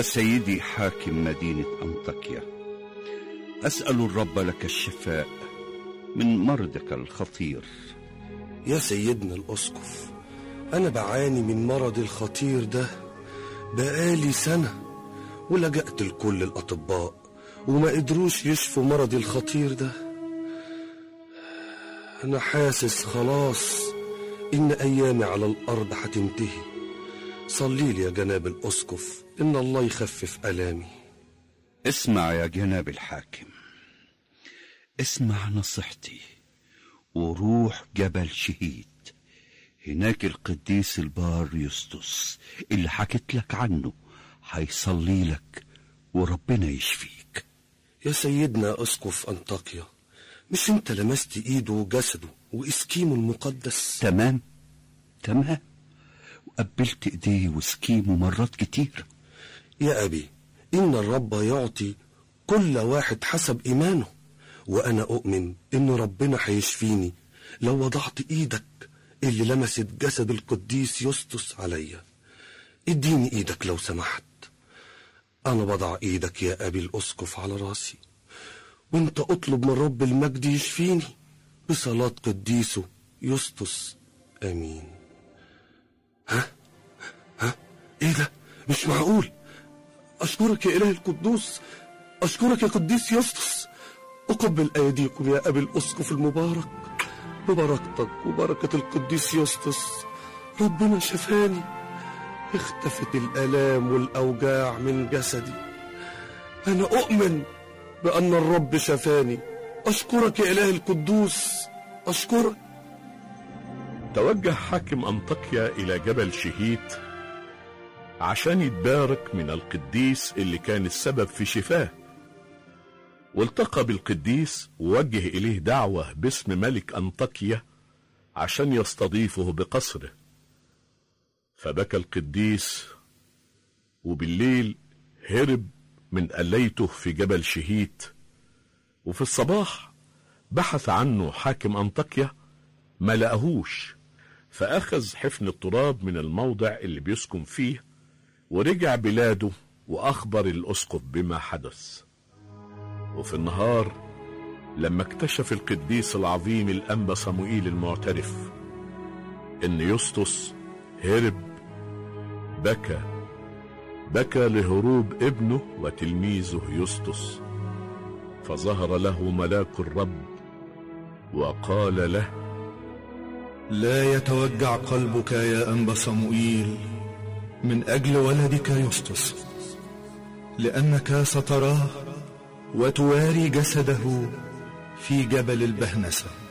سيدي حاكم مدينة أنطاكيا أسأل الرب لك الشفاء من مرضك الخطير يا سيدنا الأسقف أنا بعاني من مرضي الخطير ده بقالي سنة ولجأت لكل الأطباء وما قدروش يشفوا مرضي الخطير ده أنا حاسس خلاص إن أيامي على الأرض هتنتهي صلي لي يا جناب الأسقف إن الله يخفف ألامي اسمع يا جناب الحاكم اسمع نصيحتي وروح جبل شهيد هناك القديس البار يسطس اللي حكيت لك عنه هيصلي لك وربنا يشفيك يا سيدنا أسقف أنطاكيا مش انت لمست ايده وجسده واسكيمه المقدس تمام تمام وقبلت ايديه وسكيمه مرات كتير يا أبي إن الرب يعطي كل واحد حسب إيمانه وأنا أؤمن إن ربنا هيشفيني لو وضعت إيدك اللي لمست جسد القديس يسطس عليا اديني إيدك لو سمحت أنا بضع إيدك يا أبي الأسقف على راسي وانت اطلب من رب المجد يشفيني بصلاة قديسه يسطس امين ها ها ايه ده مش معقول اشكرك يا اله القدوس اشكرك يا قديس يسطس اقبل ايديكم يا ابي الاسقف المبارك ببركتك وبركة القديس يسطس ربنا شفاني اختفت الالام والاوجاع من جسدي انا اؤمن بأن الرب شفاني أشكرك يا إله القدوس أشكرك توجه حاكم أنطاكيا إلى جبل شهيت عشان يتبارك من القديس اللي كان السبب في شفاه والتقى بالقديس ووجه إليه دعوة باسم ملك أنطاكيا عشان يستضيفه بقصره فبكى القديس وبالليل هرب من قليته في جبل شهيت وفي الصباح بحث عنه حاكم أنطاكيا ما لقاهوش فأخذ حفن التراب من الموضع اللي بيسكن فيه ورجع بلاده وأخبر الأسقف بما حدث وفي النهار لما اكتشف القديس العظيم الأنبا صموئيل المعترف إن يسطس هرب بكى بكى لهروب ابنه وتلميذه يسطس فظهر له ملاك الرب وقال له لا يتوجع قلبك يا أنبا صموئيل من أجل ولدك يسطس لأنك ستراه وتواري جسده في جبل البهنسه